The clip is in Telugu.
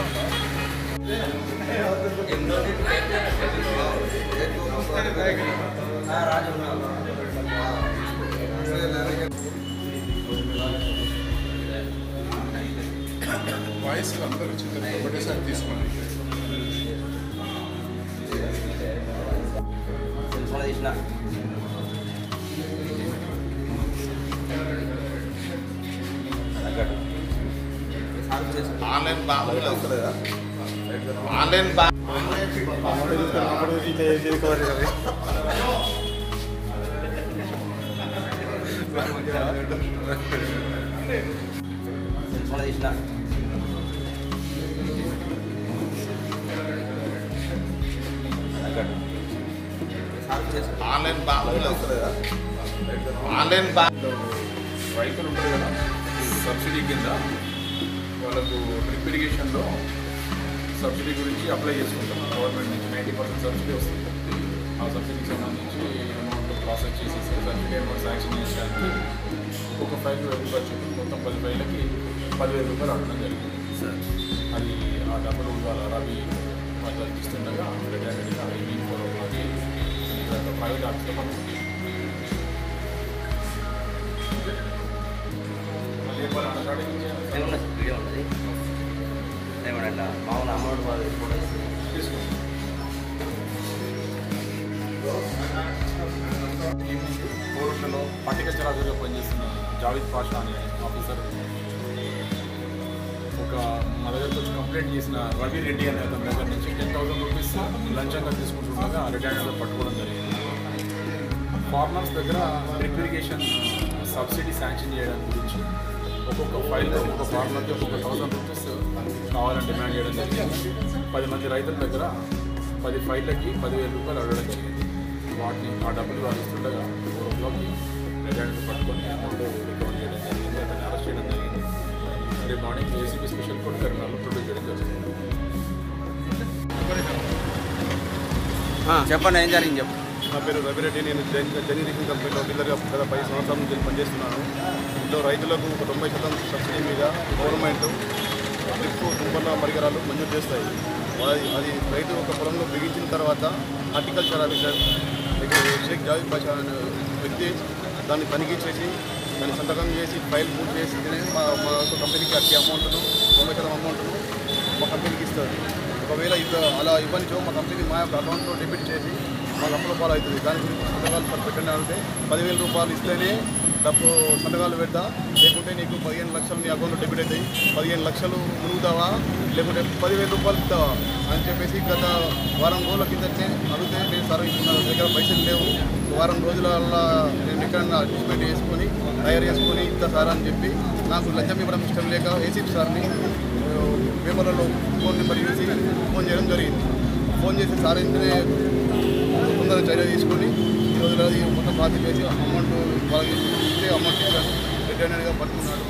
వాయిస్ అందరూ వచ్చింది ఒకటేసారి తీసుకోండి తీసిన ఆన్లైన్ బాగా ఆన్లైన్ బాగా తీసిన ఆన్లైన్ బాగా ఆన్లైన్ బాగా రైతులు ఉంటారు కదా సబ్సిడీ కింద వాళ్ళకు డ్రిప్ ఇరిగేషన్లో సబ్సిడీ గురించి అప్లై చేసుకుంటాం గవర్నమెంట్ నుంచి నైంటీ పర్సెంట్ సబ్సిడీ వస్తుంది ఆ సబ్సిడీకి సంబంధించి అమౌంట్ ప్రాసెస్ చేసేసి సబ్సిడీ అమౌంట్ శాంక్షన్ చేయడానికి ఒక్కొక్క ఫైల్ వెయ్యి రూపాయలు చెప్పి మొత్తం పది ఫైళ్ళకి పదివేల రూపాయలు అడగడం జరిగింది అది ఆ డబ్బులు వాళ్ళ రవి వాళ్ళు ఇస్తుండగా రిటైర్డ్గా ఈవినింగ్ ఫోర్ ఓ క్లాక్కి ఇక్కడ ప్రైవేట్ ఆఫీస్లో పంపుతుంది మళ్ళీ వాళ్ళ అడగడానికి ఏమన్నా వీడియో ఉన్నది ఏమన్నా మామూలు అమౌంట్ వాళ్ళు ఫోటో తీసుకోండి కోరుట్లలో హార్టికల్చర్ ఆఫీసర్గా పనిచేస్తున్న జావేద్ పాషా అనే ఆఫీసర్ ఒక మా దగ్గరకు వచ్చి కంప్లైంట్ చేసిన రవి రెడ్డి అనే అతని దగ్గర నుంచి టెన్ థౌసండ్ రూపీస్ లంచంగా తీసుకుంటుండగా రిటైర్డ్ పట్టుకోవడం జరిగింది ఫార్మర్స్ దగ్గర డ్రిప్ ఇరిగేషన్ సబ్సిడీ శాంక్షన్ చేయడం గురించి ఒక్కొక్క ఫైల్ ఒక్కొక్క ఫార్మర్కి ఒక్కొక్క థౌసండ్ రూపీస్ కావాలని డిమాండ్ చేయడం జరిగింది పది మంది రైతుల దగ్గర పది ఫైళ్ళకి పదివేల రూపాయలు అడగడం జరిగింది వాటిని ఆ డబ్బులు వాళ్ళు ఇస్తుండగా ఫోర్ ఓ క్లాక్కి రిటైర్డ్ పట్టుకొని అమౌంట్ రికవర్ చేయడం జరిగింది అతన్ని అరెస్ట్ చేయడం జరిగింది రేపు మార్నింగ్ ఏసీబీ స్పెషల్ కోర్ట్ కరీంనగర్లో ప్రొడ్యూస్ చేయడం జరుగుతుంది చెప్పండి ఏం జరిగింది చెప్పు నా పేరు రవిరెడ్డి నేను జెన్ జెనరికల్ కంపెనీలో డీలర్గా గత పది సంవత్సరాల నుంచి పనిచేస్తున్నాను ఇందులో రైతులకు ఒక తొంభై శాతం సబ్సిడీ మీద గవర్నమెంట్ డ్రిప్ తుంపర్ల పరికరాలు మంజూరు చేస్తాయి అది అది రైతు ఒక పొలంలో బిగించిన తర్వాత హార్టికల్చర్ ఆఫీసర్ ఇక్కడ షేక్ జావేద్ బాషా అనే వ్యక్తి దాన్ని తనిఖీ చేసి దాన్ని సంతకం చేసి ఫైల్ పూర్తి చేసి మా మా యొక్క కంపెనీకి అట్టి అమౌంట్ను తొంభై శాతం అమౌంట్ను మా కంపెనీకి ఇస్తుంది ఒకవేళ ఇక అలా ఇవ్వనిచో మా కంపెనీ మా యొక్క అకౌంట్లో డెబిట్ చేసి మాకు అప్పుల పాలు అవుతుంది దాని గురించి సంతకాలు ప- పెట్టండి అంటే పదివేల రూపాయలు ఇస్తేనే డబ్బు సంతకాలు పెడతా లేకుంటే నీకు పదిహేను లక్షలు నీ అకౌంట్లో డెబిట్ అవుతాయి పదిహేను లక్షలు మునుగుతావా లేకుంటే పదివేల రూపాయలు ఇస్తావా అని చెప్పేసి గత వారం రోజుల కిందనే అడిగితే నేను సార్ ఇప్పుడు నా దగ్గర పైసలు లేవు వారం రోజులల్లా నేను ఎక్కడన్నా అడ్జస్ట్మెంట్ చేసుకొని తయారు చేసుకొని ఇస్తా సార్ అని చెప్పి నాకు లంచం ఇవ్వడం ఇష్టం లేక ఏసీపీ సార్ని ఆ, పేపర్లలో ఫోన్ నెంబర్ ఇచ్చి ఫోన్ చేయడం జరిగింది ఫోన్ చేసి సార్ ఏంటనే తొందరగా చర్య తీసుకొని ఈ రోజులో అది మొత్తం బాధ్యత చేసి అమౌంట్ వాళ్ళకి ఇస్తే అమౌంట్ ఇచ్చాను రిటర్న్గా పట్టుకున్నాడు